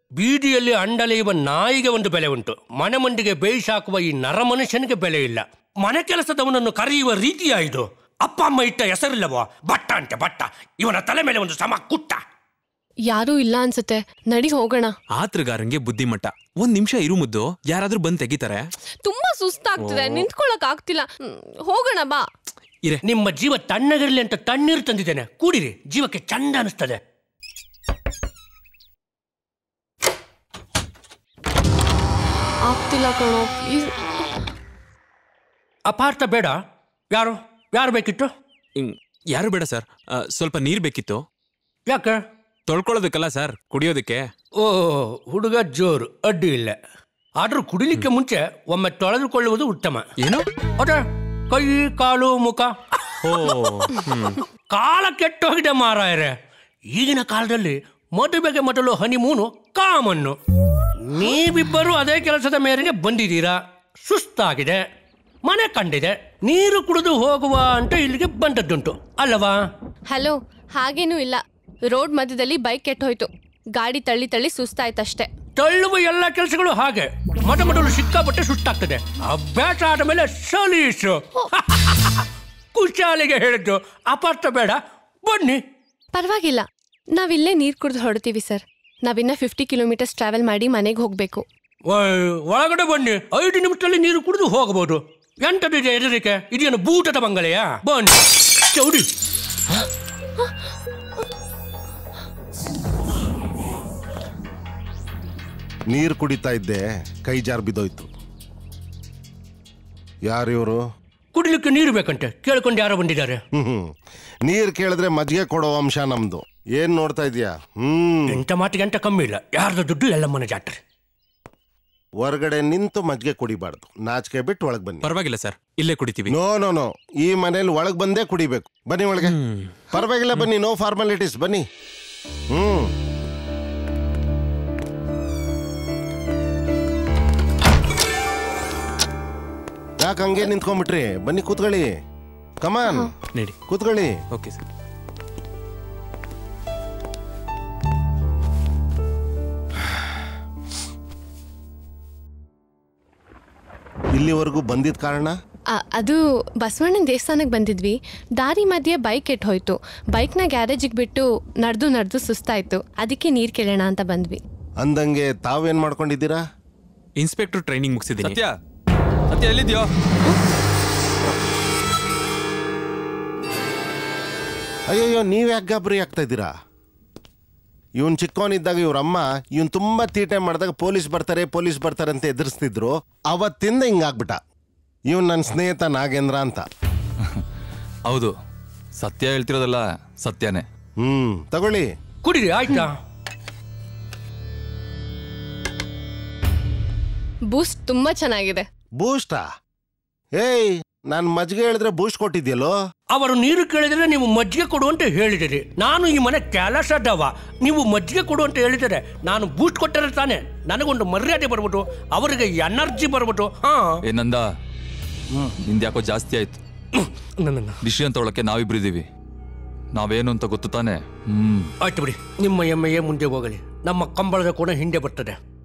ಬೀದಿಯಲ್ಲಿ ಅಂಡಲೆಯುವ ನಾಯಿಗೆ ಒಂದು ಬೆಲೆ ಉಂಟು ಮನೆ ಮಂದಿಗೆ ಬೇಯಿಸಾಕುವ ಈ ನರಮನುಷ್ಯನಿಗೆ ಬೆಲೆ ಇಲ್ಲ ಮನೆ ಕೆಲಸದವನನ್ನು ಕರೆಯುವ ರೀತಿಯ ಇದು ಅಪ್ಪ ಅಮ್ಮ ಇಟ್ಟ ಹೆಸರಿಲ್ಲವೋ ಬಟ್ಟ ಅಂತೆ ಬಟ್ಟ ಇವನ ತಲೆ ಮೇಲೆ ಒಂದು ಸಮ ಕುಟ್ಟ ಯಾರೂ ಇಲ್ಲ ಅನ್ಸುತ್ತೆ ನಡಿ ಹೋಗೋಣ ಆತ್ರಗಾರಂಗೆ ಬುದ್ಧಿಮಟ್ಟ ಒಂದ್ ನಿಮಿಷ ಇರು ಮುದ್ದು ಯಾರಾದ್ರೂ ಬಂದ್ ತೆಗಿತಾರೆ ತುಂಬಾ ಸುಸ್ತಾಗ್ತಿದೆ ನಿಂತ್ಕೊಳಕ್ ಆಗ್ತಿಲ್ಲ ಹ್ಮ್, ಹೋಗೋಣ ಬಾ ಇರೆ ನಿಮ್ಮ ಜೀವ ತಣ್ಣಗಿರ್ಲಿ ಅಂತ ತಣ್ಣೀರು ತಂದಿದ್ದೇನೆ ಕೂಡಿರಿ ಜೀವಕ್ಕೆ ಚಂದ ಅನಿಸ್ತದೆ ಆಗ್ತಿಲ್ಲ ಕಣೋ ಪ್ಲೀಸ್ ಅಪಾರ್ಥ ಬೇಡ ಯಾರು ಯಾರು ಬೇಕಿತ್ತು ಹಿಂಗ್ ಯಾರು ಬೇಡ ಸರ್ ಆ, ಸ್ವಲ್ಪ ನೀರ್ ಬೇಕಿತ್ತು ಯಾಕೆ ತೊಳ್ಕೊಳ್ಳೋದಕ್ಕಲ್ಲ ಸರ್ ಕುಡಿಯೋದಕ್ಕೆ ಓ ಹುಡುಗ ಜೋರು ಅಡ್ಡಿ ಇಲ್ಲ ಆದ್ರೂ ಕುಡಿಲಿಕ್ಕೆ ಮುಂಚೆ ಒಮ್ಮೆ ತೊಳೆದುಕೊಳ್ಳುವುದು ಉತ್ತಮ ಏನು ಅದೇ ಕೈ ಕಾಲು ಮುಖ ಓ ಹ್ಮ್ ಕಾಲ ಕೆಟ್ಟೋಗಿದೆ ಮಾರಾಯರೆ ಈಗಿನ ಕಾಲದಲ್ಲಿ ಮದುವೆಗೆ ಮೊದಲು ಹನಿಮೂನು ಕಾಮನ್ನು ನೀವಿಬ್ಬರು ಅದೇ ಕೆಲಸದ ಮೇರೆಗೆ ಬಂದಿದ್ದೀರಾ ಸುಸ್ತಾಗಿದೆ ಮನೆ ಕಂಡಿದೆ ನೀರು ಕುಡಿದು ಹೋಗುವ ಅಂತ ಇಲ್ಲಿಗೆ ಬಂದದ್ದುಂಟು ಅಲ್ಲವಾ ಹಲೋ ಹಾಗೇನೂ ಇಲ್ಲ ರೋಡ್ ಮಧ್ಯದಲ್ಲಿ ಬೈಕ್ ಕೆಟ್ಟೋಯ್ತು ಗಾಡಿ ತಳ್ಳಿ ತಳ್ಳಿ ಸುಸ್ತಾಯ್ತಷ್ಟೇ ತಳ್ಳುವ ಎಲ್ಲ ಕೆಲಸಗಳು ಹಾಗೆ ಮೊದ ಮೊದಲು ಸಿಕ್ಕಾಪಟ್ಟೆ ಸುಸ್ತಾಗ್ತದೆ ಅಭ್ಯಾಸ ಆದ ಮೇಲೆ ಸಲೀಸು ಕುಶಾಲಿಗೆ ಹೇಳಿದ್ದು ಅಪಾರ್ಥ ಬೇಡ ಬನ್ನಿ ಪರವಾಗಿಲ್ಲ ನಾವಿಲ್ಲೇ ನೀರು ಕುಡಿದು ಹೊಡ್ತೀವಿ ಸರ್ ನಾವಿನ್ನ ಫಿಫ್ಟಿ ಕಿಲೋಮೀಟರ್ಸ್ ಟ್ರಾವೆಲ್ ಮಾಡಿ ಮನೆಗೆ ಹೋಗಬೇಕು ಒಯ್, ಒಳಗಡೆ ಬನ್ನಿ ಐದು ನಿಮಿಷದಲ್ಲಿ ನೀರು ಕುಡಿದು ಹೋಗಬಹುದು ಎಂಟದಿದೆ ಎದುರಿಕೆ ಇದೇನು ಬೂಟದ ಬಂಗಲೆಯಾ ಬನ್ನಿ ಚೌಡಿ ನೀರು ಕುಡಿತಾ ಇದ್ದೆ ಕೈ ಜಾರ್ ಬಿದ್ದೋಯ್ತು ಯಾರು ಇವರು ಕುಡಿಲಿಕ್ಕೆ ನೀರು ಬೇಕಂತೆ ಕೇಳ್ಕೊಂಡು ಯಾರೋ ಬಂದಿದ್ದಾರೆ ಹ್ಮ್ ನೀರು ಕೇಳಿದ್ರೆ ಮಜ್ಜಿಗೆ ಕೊಡೋ ಅಂಶ ನಮ್ದು ಏನ್ ನೋಡ್ತಾ ಇದೀಯಾ ಹ್ಮ್ ಎಂತ ಮಾತಿಗೆ ಅಂತ ಕಮ್ಮಿ ಇಲ್ಲ ಯಾರ್ದು ದುಡ್ಡು ಎಲ್ಲಮ್ಮನ ಜಾತ್ರೆ ಹೊರಗಡೆ ನಿಂತು ಮಜ್ಜಿಗೆ ಕುಡಿಬಾರ್ದು ನಾಚಿಕೆ ಬಿಟ್ಟು ಒಳಗ್ ಬನ್ನಿ ಪರವಾಗಿಲ್ಲ ಸರ್ ಇಲ್ಲೇ ಕುಡಿತೀವಿ ನೋ ನೋ ನೋ ಈ ಮನೇಲಿ ಒಳಗ್ ಬಂದೇ ಕುಡಿಬೇಕು ಬನ್ನಿ ಒಳಗೆ ಪರವಾಗಿಲ್ಲ ಬನ್ನಿ ನೋ ಫಾರ್ಮಾಲಿಟೀಸ್ ಬನ್ನಿ ಹ್ಮ್ ಯಾಕೆ ಹಂಗೆ ನಿಂತ್ಕೊಂಡ್ಬಿಟ್ರಿ ಬನ್ನಿ ಕೂತ್ಕೊಳ್ಳಿ ಕಮಾನ್ ನಡಿ ಕೂತ್ಕೊಳ್ಳಿ ಓಕೆ ಸರ್ ಇಲ್ಲಿವರೆಗೂ ಬಂದಿದ್ ಕಾರಣ ಆ, ಅದು ಬಸವಣ್ಣನ ದೇವಸ್ಥಾನಕ್ಕೆ ಬಂದಿದ್ವಿ ದಾರಿ ಮಧ್ಯೆ ಬೈಕ್ ಕೆಟ್ಟು ಹೋಯ್ತು ಬೈಕ್ನ ಗ್ಯಾರೇಜಿಗೆ ಬಿಟ್ಟು ನಡೆದು ನಡೆದು ಸುಸ್ತಾಯ್ತು ಅದಕ್ಕೆ ನೀರು ಕೇಳೋಣ ಅಂತ ಬಂದ್ವಿ ಅಂದಂಗೆ ತಾವೇನ್ ಮಾಡ್ಕೊಂಡಿದ್ದೀರಾ ಇನ್ಸ್ಪೆಕ್ಟರ್ ಟ್ರೈನಿಂಗ್ ಮುಗಿಸಿದ್ದೀನಿ ಸತ್ಯ ಸತ್ಯ ಎಲ್ಲಿದ್ಯೋ ಅಯ್ಯಯ್ಯೋ ನೀವ್ ಯಾಕೆ ಗಾಬರಿ ಆಗ್ತಾ ಇದ್ದೀರಾ ಇವನ್ ಚಿಕ್ಕವನಿದ್ದಾಗ ಇವ್ರ ಅಮ್ಮ ಇವನ್ ತುಂಬಾ ತೀಟೆ ಮಾಡಿದಾಗ ಪೊಲೀಸ್ ಬರ್ತಾರೆ ಪೊಲೀಸ್ ಬರ್ತಾರೆ ಅಂತ ಎದುರಿಸ್ತಿದ್ರು ಅವತ್ತಿಂದ ಹಿಂಗಾಗ್ಬಿಟ್ಟ ಇವನ್ ನನ್ನ ಸ್ನೇಹಿತ ನಾಗೇಂದ್ರ ಅಂತ ಹೌದು ಸತ್ಯ ಹೇಳ್ತಿರೋದಲ್ಲ ಸತ್ಯನೇ ಹ್ಮ್ ತಗೊಳ್ಳಿ ಕುಡಿರಿ ಆಯ್ತಾ ಬೂಸ್ಟ್ ತುಂಬಾ ಚೆನ್ನಾಗಿದೆ ಬೂಸ್ಟಾ ಏಯ್ ನಾನು ಮಜ್ಜಿಗೆ ಹೇಳಿದ್ರೆ ಬೂಸ್ಟ್ ಕೊಟ್ಟಿದ್ಯಲ್ಲೋ ಅವರು ನೀರು ಕೇಳಿದರೆ ನೀವು ಮಜ್ಜಿಗೆ ಕೊಡು ಅಂತ ಹೇಳಿದಿರಿ ನಾನು ಈ ಮನೆ ಕೆಲಸದವ ನೀವು ಮಜ್ಜಿಗೆ ಕೊಡು ಅಂತ ಹೇಳಿದರೆ ನಾನು ಬೂಸ್ಟ್ ಕೊಟ್ಟರೆ ತಾನೆ ನನಗೊಂದು ಮರ್ಯಾದೆ ಬರ್ಬಿಟ್ಟು ಅವರಿಗೆ ಎನರ್ಜಿ ಬರ್ಬಿಟ್ಟು ಹಾ ಏನಂದ ನಿಂದ್ಯಾಕೋ ಜಾಸ್ತಿ ಆಯ್ತು ನನ್ನ ಡಿಸಿಷನ್ ತಗೊಳಕ್ಕೆ ನಾವಿಬ್ರು ಇದೀವಿ ನಾವೇನು ಅಂತ ಗೊತ್ತು ತಾನೆ ಹ್ಮ್ ಆಯ್ತು ಬಿಡಿ ನಿಮ್ಮ ಎಮ್ಮೆಯೇ ಮುಂದೆ ಹೋಗಲಿ ನಮ್ಮ ಕಂಬಳದ ಕೂಡ ಹಿಂದೆ ಬರ್ತದೆ